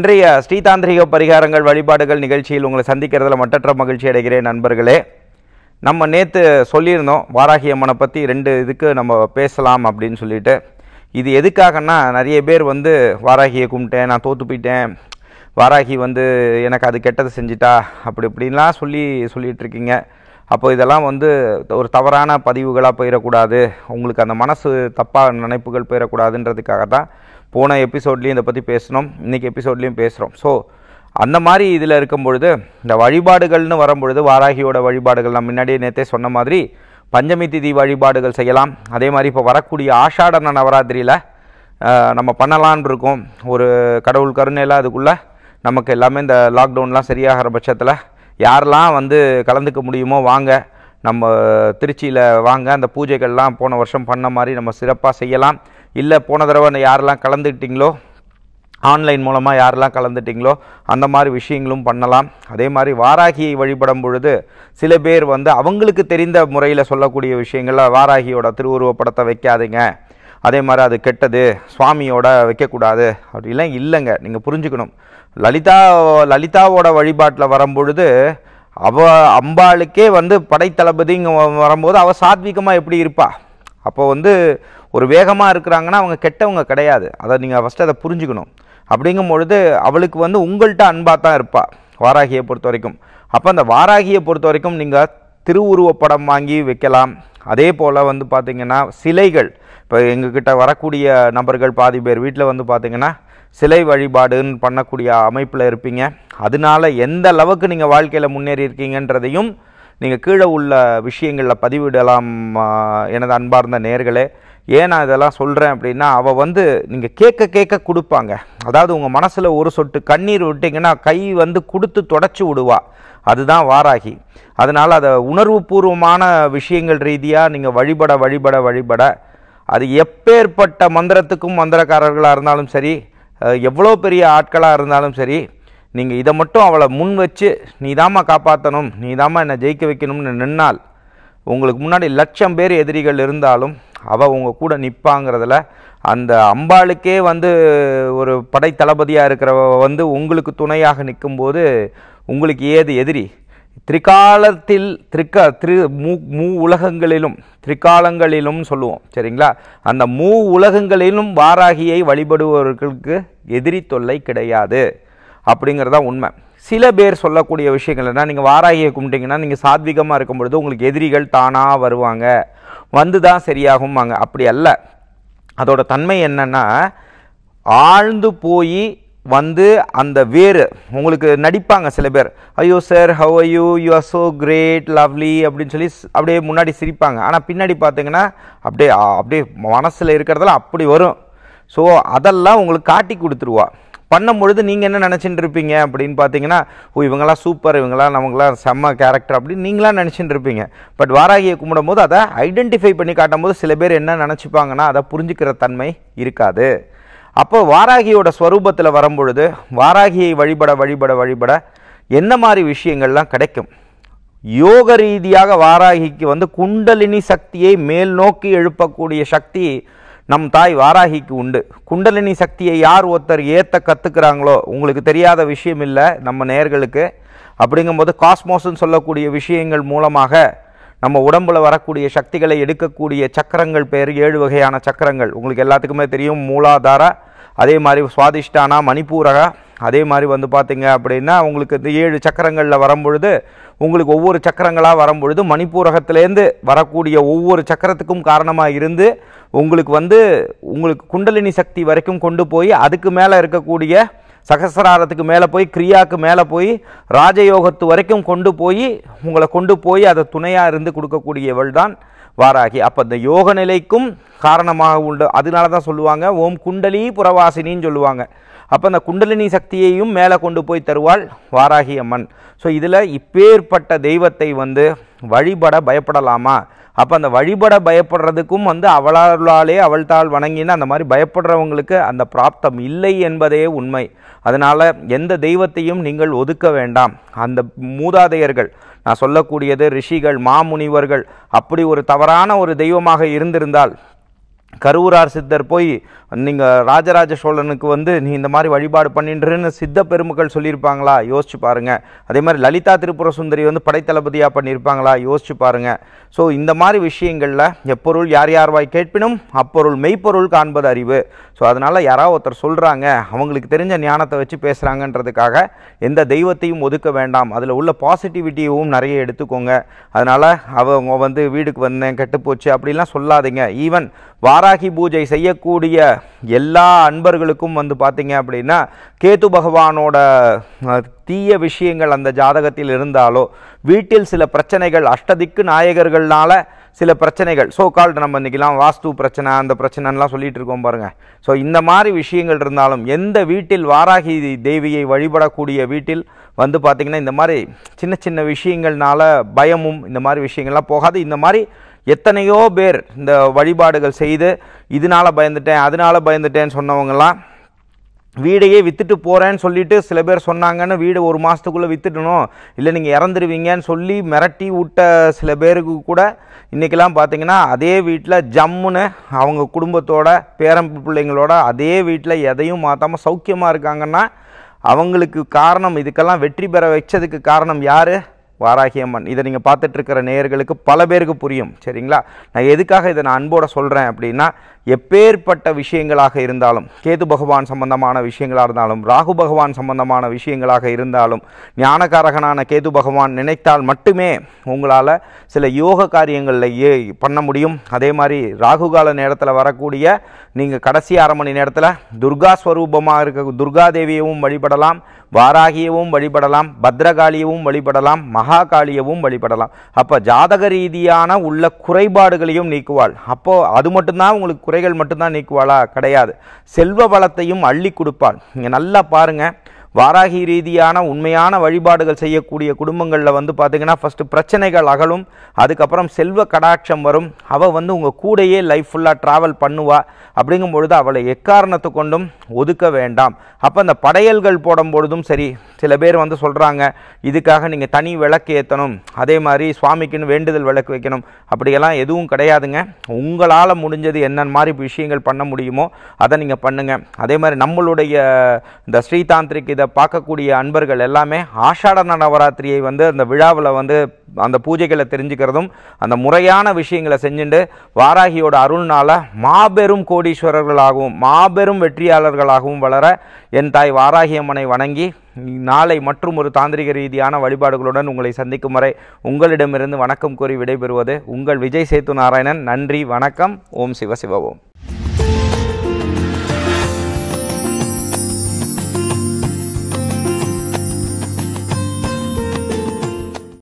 இன்றைய ஸ்ரீதாந்திரிக பரிகாரங்கள் வழிபாடுகள் நிகழ்ச்சியில் உங்களை சந்திக்கிறதுல மட்டற்ற மகிழ்ச்சி அடைகிறேன் நண்பர்களே நம்ம நேற்று சொல்லியிருந்தோம் வாராகி அம்மனை பற்றி ரெண்டு இதுக்கு நம்ம பேசலாம் அப்படின்னு சொல்லிட்டு இது எதுக்காகன்னா நிறைய பேர் வந்து வாராகியை கும்பிட்டேன் நான் தோற்று போயிட்டேன் வாராகி வந்து எனக்கு அது கெட்டது செஞ்சிட்டா அப்படி இப்படின்லாம் சொல்லி சொல்லிட்டு இருக்கீங்க அப்போ இதெல்லாம் வந்து ஒரு தவறான பதிவுகளாக போயிடக்கூடாது உங்களுக்கு அந்த மனசு தப்பாக நினைப்புகள் போயிடக்கூடாதுன்றதுக்காக தான் போன எபிசோட்லேயும் இதை பற்றி பேசணும் இன்றைக்கி எபிசோட்லேயும் பேசுகிறோம் ஸோ அந்த மாதிரி இதில் இருக்கும் பொழுது இந்த வழிபாடுகள்னு வரும்பொழுது வாராகியோட வழிபாடுகள் நான் முன்னாடியே நேற்றே சொன்ன மாதிரி பஞ்சமி திதி வழிபாடுகள் செய்யலாம் அதே மாதிரி இப்போ வரக்கூடிய ஆஷாடன நவராத்திரியில் நம்ம பண்ணலான் இருக்கோம் ஒரு கடவுள் கருணையில் அதுக்குள்ளே நமக்கு எல்லாமே இந்த லாக்டவுன்லாம் சரியாகிற பட்சத்தில் யாரெல்லாம் வந்து கலந்துக்க முடியுமோ வாங்க நம்ம திருச்சியில் வாங்க அந்த பூஜைகள்லாம் போன வருஷம் பண்ண மாதிரி நம்ம சிறப்பாக செய்யலாம் இல்லை போன தடவை யாரெல்லாம் கலந்துக்கிட்டீங்களோ ஆன்லைன் மூலமாக யாரெல்லாம் கலந்துட்டிங்களோ அந்த மாதிரி விஷயங்களும் பண்ணலாம் அதே மாதிரி வாராகியை வழிபடும் பொழுது சில பேர் வந்து அவங்களுக்கு தெரிந்த முறையில் சொல்லக்கூடிய விஷயங்களில் வாராகியோட திருவுருவப் படத்தை வைக்காதீங்க அதே மாதிரி அது கெட்டது சுவாமியோட வைக்கக்கூடாது அப்படிலாம் இல்லைங்க நீங்கள் புரிஞ்சுக்கணும் லலிதா லலிதாவோட வழிபாட்டில் வரும்பொழுது அவ அம்பாளுக்கே வந்து படைத்தளபதிங்க வ- வரும்போது அவள் சாத்விகமாக எப்படி இருப்பா அப்போ வந்து ஒரு வேகமாக இருக்கிறாங்கன்னா அவங்க கெட்டவங்க கிடையாது அதை நீங்கள் ஃபஸ்ட்டு அதை புரிஞ்சுக்கணும் அப்படிங்கும் பொழுது அவளுக்கு வந்து உங்கள்கிட்ட அன்பாக தான் இருப்பா வாராகியை பொறுத்த வரைக்கும் அப்போ அந்த வாராகியை பொறுத்த வரைக்கும் நீங்கள் திருவுருவப்படம் வாங்கி வைக்கலாம் அதே போல் வந்து பார்த்தீங்கன்னா சிலைகள் இப்போ எங்ககிட்ட வரக்கூடிய நபர்கள் பாதி பேர் வீட்டில் வந்து பார்த்தீங்கன்னா சிலை வழிபாடுன்னு பண்ணக்கூடிய அமைப்பில் இருப்பீங்க அதனால எந்த அளவுக்கு நீங்கள் வாழ்க்கையில் முன்னேறி இருக்கீங்கன்றதையும் நீங்கள் கீழே உள்ள விஷயங்களில் பதிவிடலாம் ஆ, எனது அன்பார்ந்த நேர்களே ஏன் நான் இதெல்லாம் சொல்கிறேன் அப்படின்னா அவள் வந்து நீங்கள் கேட்க கேட்க கொடுப்பாங்க அதாவது உங்கள் மனசில் ஒரு சொட்டு கண்ணீர் விட்டிங்கன்னா கை வந்து கொடுத்து தொடச்சி விடுவா அதுதான் வாராகி அதனால் அதை உணர்வுபூர்வமான விஷயங்கள் ரீதியாக நீங்கள் வழிபட வழிபட வழிபட அது எப்பேற்பட்ட மந்திரத்துக்கும் மந்திரக்காரர்களாக இருந்தாலும் சரி அஹ், எவ்வளோ பெரிய ஆட்களாக இருந்தாலும் சரி நீங்கள் இதை மட்டும் அவளை முன் வச்சு நீதாம்மா காப்பாற்றணும் நீதாம்மா என்னை ஜெயிக்க வைக்கணும்னு நின்னால் உங்களுக்கு முன்னாடி லட்சம் பேர் எதிரிகள் இருந்தாலும் அவள் உங்கள் கூட நிற்பாங்கிறதுல அந்த அம்பாளுக்கே வந்து ஒரு படை தளபதியாக இருக்கிறவ வந்து உங்களுக்கு துணையாக நிற்கும்போது உங்களுக்கு ஏது எதிரி திரிகாலத்தில் திரிக்க திரு மூ மூ உலகங்களிலும் திரிகாலங்களிலும் சொல்லுவோம் சரிங்களா அந்த மூ உலகங்களிலும் வாராகியை வழிபடுபவர்களுக்கு எதிரி தொல்லை கிடையாது அப்படிங்கிறதா உண்மை சில பேர் சொல்லக்கூடிய விஷயங்கள் என்ன நீங்கள் வாராகியை கும்பிட்டீங்கன்னா நீங்கள் சாத்விகமாக இருக்கும் பொழுது உங்களுக்கு எதிரிகள் தானாக வருவாங்க வந்து தான் சரியாகும்பாங்க அப்படி அல்ல அதோட தன்மை என்னன்னா ஆழ்ந்து போய் வந்து அந்த வேறு உங்களுக்கு நடிப்பாங்க சில பேர் ஐயோ sir how I you you are so great lovely அப்படின்னு சொல்லி ஸ்- அப்படியே முன்னாடி சிரிப்பாங்க ஆனால் பின்னாடி பார்த்தீங்கன்னா அப்படியே ஆ, அப்படியே மனசில் இருக்கிறதெல்லாம் அப்படி வரும் ஸோ அதெல்லாம் உங்களுக்கு காட்டி கொடுத்துருவா பண்ணும் பொழுது நீங்கள் என்ன நினச்சிட்டு இருப்பீங்க அப்படின்னு பார்த்தீங்கன்னா ஓ இவங்கெல்லாம் சூப்பர் இவங்கெல்லாம் நமங்களாம் செம்ம கேரக்டர் அப்படின்னு நீங்களாம் நினச்சிட்டு இருப்பீங்க பட் வாராகியை கும்பிடும் போது அதை ஐடென்டிஃபை பண்ணி காட்டும் போது சில பேர் என்ன நினச்சிப்பாங்கன்னா அதை புரிஞ்சுக்கிற தன்மை இருக்காது அப்போ வாராகியோட ஸ்வரூபத்தில் வரும்பொழுது வாராகியை வழிபட வழிபட வழிபட என்ன மாதிரி விஷயங்கள்லாம் கிடைக்கும் யோக ரீதியாக வாராகிக்கு வந்து குண்டலினி சக்தியை மேல் நோக்கி எழுப்பக்கூடிய சக்தி நம் தாய் வாராகிக்கு உண்டு குண்டலினி சக்தியை யார் ஒருத்தர் ஏத்த கத்துக்கிறாங்களோ உங்களுக்கு தெரியாத விஷயம் இல்லை நம்ம நேயர்களுக்கு அப்படிங்கும்போது காஸ்மோஸ்ன்னு சொல்லக்கூடிய விஷயங்கள் மூலமாக நம்ம உடம்புல வரக்கூடிய சக்திகளை எடுக்கக்கூடிய சக்கரங்கள் பேர் ஏழு வகையான சக்கரங்கள் உங்களுக்கு எல்லாத்துக்குமே தெரியும் மூலாதார அதே மாதிரி சுவாதிஷ்டானா மணிப்பூரகா அதே மாதிரி வந்து பார்த்தீங்க அப்படின்னா உங்களுக்கு இந்த ஏழு சக்கரங்களில் வரும்பொழுது உங்களுக்கு ஒவ்வொரு சக்கரங்களாக வரும்பொழுது மணிப்பூரகத்திலேருந்து வரக்கூடிய ஒவ்வொரு சக்கரத்துக்கும் காரணமாக இருந்து உங்களுக்கு வந்து உங்களுக்கு குண்டலினி சக்தி வரைக்கும் கொண்டு போய் அதுக்கு மேலே இருக்கக்கூடிய சகசிராரத்துக்கு மேலே போய் கிரியாக்கு மேலே போய் ராஜயோகத்து வரைக்கும் கொண்டு போய் உங்களை கொண்டு போய் அதை துணையாக இருந்து கொடுக்கக்கூடியவள் தான் வாராகி அப்போ இந்த யோக நிலைக்கும் காரணமாக உண்டு அதனால தான் சொல்லுவாங்க ஓம் குண்டலி புறவாசினின்னு சொல்லுவாங்க அப்போ அந்த குண்டலினி சக்தியையும் மேலே கொண்டு போய் தருவாள் வாராகி அம்மன் ஸோ இதில் இப்பேற்பட்ட தெய்வத்தை வந்து வழிபட பயப்படலாமா அப்போ அந்த வழிபட பயப்படுறதுக்கும் வந்து அவளாலே அவள் தாள் வணங்கின்னு அந்த மாதிரி பயப்படுறவங்களுக்கு அந்த பிராப்தம் இல்லை என்பதே உண்மை அதனால் எந்த தெய்வத்தையும் நீங்கள் ஒதுக்க வேண்டாம் அந்த மூதாதையர்கள் நான் சொல்லக்கூடியது ரிஷிகள் மாமுனிவர்கள் அப்படி ஒரு தவறான ஒரு தெய்வமாக இருந்திருந்தால் கரூரார் சித்தர் போய் நீங்கள் ராஜராஜ சோழனுக்கு வந்து நீ இந்த மாதிரி வழிபாடு பண்ணின்றன்னு சித்த பெருமக்கள் சொல்லியிருப்பாங்களா யோசிச்சு பாருங்க அதே மாதிரி லலிதா திரிபுர சுந்தரி வந்து படைத்தளபதியாக பண்ணியிருப்பாங்களா யோசிச்சு பாருங்க ஸோ இந்த மாதிரி விஷயங்களில் எப்பொருள் யார் யார் வாய் கேட்பினும் அப்பொருள் மெய்ப்பொருள் காண்பது அறிவு ஸோ அதனால் யாராவது ஒருத்தர் சொல்கிறாங்க அவங்களுக்கு தெரிஞ்ச ஞானத்தை வச்சு பேசுகிறாங்கன்றதுக்காக எந்த தெய்வத்தையும் ஒதுக்க வேண்டாம் அதில் உள்ள பாசிட்டிவிட்டியும் நிறைய எடுத்துக்கோங்க அதனால் அவங்க வந்து வீடுக்கு வந்தேன் கெட்டுப்போச்சு அப்படிலாம் சொல்லாதீங்க ஈவன் வாராகி பூஜை செய்யக்கூடிய எல்லா அன்பர்களுக்கும் வந்து பார்த்தீங்க அப்படின்னா கேது பகவானோட அஹ், தீய விஷயங்கள் அந்த ஜாதகத்தில் இருந்தாலோ வீட்டில் சில பிரச்சனைகள் அஷ்டதிக்கு நாயகர்கள்னால சில பிரச்சனைகள் ஸோ கால்டு நம்ம இன்றைக்கெலாம் வாஸ்து பிரச்சனை அந்த பிரச்சனைலாம் சொல்லிட்டு இருக்கோம் பாருங்க ஸோ இந்த மாதிரி விஷயங்கள் இருந்தாலும் எந்த வீட்டில் வாராகி தேவியை வழிபடக்கூடிய வீட்டில் வந்து பார்த்திங்கன்னா இந்த மாதிரி சின்ன சின்ன விஷயங்கள்னால பயமும் இந்த மாதிரி விஷயங்கள்லாம் போகாது இந்த மாதிரி எத்தனையோ பேர் இந்த வழிபாடுகள் செய்து இதனால பயந்துட்டேன் அதனால பயந்துட்டேன்னு சொன்னவங்கலாம் வீடையே வித்துட்டு போகிறேன்னு சொல்லிட்டு சில பேர் சொன்னாங்கன்னு வீடு ஒரு மாதத்துக்குள்ளே வித்துடணும் இல்லை நீங்கள் இறந்துருவீங்கன்னு சொல்லி மிரட்டி விட்ட சில பேருக்கு கூட இன்றைக்கெல்லாம் பார்த்தீங்கன்னா அதே வீட்டில் ஜம்முன்னு அவங்க குடும்பத்தோட பேரம் பிள்ளைங்களோட அதே வீட்டில் எதையும் மாற்றாமல் சௌக்கியமாக இருக்காங்கன்னா அவங்களுக்கு காரணம் இதுக்கெல்லாம் வெற்றி பெற வச்சதுக்கு காரணம் யார் வாராகி அம்மன் இதை நீங்கள் பார்த்துட்டு இருக்கிற நேயர்களுக்கு பல பேருக்கு புரியும் சரிங்களா நான் எதுக்காக இதை நான் அன்போட சொல்கிறேன் அப்படின்னா எப்பேற்பட்ட விஷயங்களாக இருந்தாலும் கேது பகவான் சம்பந்தமான விஷயங்களாக இருந்தாலும் ராகு பகவான் சம்பந்தமான விஷயங்களாக இருந்தாலும் ஞானகாரகனான கேது பகவான் நினைத்தால் மட்டுமே உங்களால் சில யோக காரியங்களில் ஏ பண்ண முடியும் அதே மாதிரி ராகு கால நேரத்தில் வரக்கூடிய நீங்கள் கடைசி அரை மணி நேரத்தில் துர்கா ஸ்வரூபமாக இருக்க துர்கா தேவியவும் வழிபடலாம் வாராகியவும் வழிபடலாம் பத்ரகாளியவும் வழிபடலாம் மகாகாளியவும் வழிபடலாம் அப்போ ஜாதக ரீதியான உள்ள குறைபாடுகளையும் நீக்குவாள் அப்போ அது மட்டும்தான் உங்களுக்கு குறைகள் மட்டும்தான் நீக்குவாளா கிடையாது செல்வ வளத்தையும் அள்ளி கொடுப்பாள் நீங்கள் நல்லா பாருங்க வாராகி ரீதியான உண்மையான வழிபாடுகள் செய்யக்கூடிய குடும்பங்களில் வந்து பார்த்தீங்கன்னா ஃபஸ்ட்டு பிரச்சனைகள் அகலும் அதுக்கப்புறம் செல்வ கடாட்சம் வரும் அவள் வந்து உங்கள் கூடையே லைஃப் ஃபுல்லாக ட்ராவல் பண்ணுவா அப்படிங்கும் பொழுது அவளை எக்காரணத்தை கொண்டும் ஒதுக்க வேண்டாம் அப்போ அந்த படையல்கள் போடும் பொழுதும் சரி சில பேர் வந்து சொல்கிறாங்க இதுக்காக நீங்கள் தனி விளக்கு ஏற்றணும் அதே மாதிரி சுவாமிக்குன்னு வேண்டுதல் விளக்கு வைக்கணும் அப்படியெல்லாம் எதுவும் கிடையாதுங்க உங்களால் முடிஞ்சது என்ன மாதிரி விஷயங்கள் பண்ண முடியுமோ அதை நீங்கள் பண்ணுங்கள் அதே மாதிரி நம்மளுடைய இந்த ஸ்ரீதாந்திரிக் இதை பார்க்கக்கூடிய அன்பர்கள் எல்லாமே ஆஷாட நவராத்திரியை வந்து அந்த விழாவில் வந்து அந்த பூஜைகளை தெரிஞ்சுக்கிறதும் அந்த முறையான விஷயங்களை செஞ்சுட்டு வாராகியோட அருள்னால மாபெரும் கோடீஸ்வரர்களாகவும் மாபெரும் வெற்றியாளர்களாகவும் வளர என் தாய் வாராகி அம்மனை வணங்கி நாளை மற்றும் ஒரு தாந்திரிக ரீதியான வழிபாடுகளுடன் உங்களை சந்திக்கும் வரை உங்களிடமிருந்து வணக்கம் கூறி விடைபெறுவது உங்கள் விஜய் சேத்து நாராயணன் நன்றி வணக்கம் ஓம் சிவ சிவ ஓம்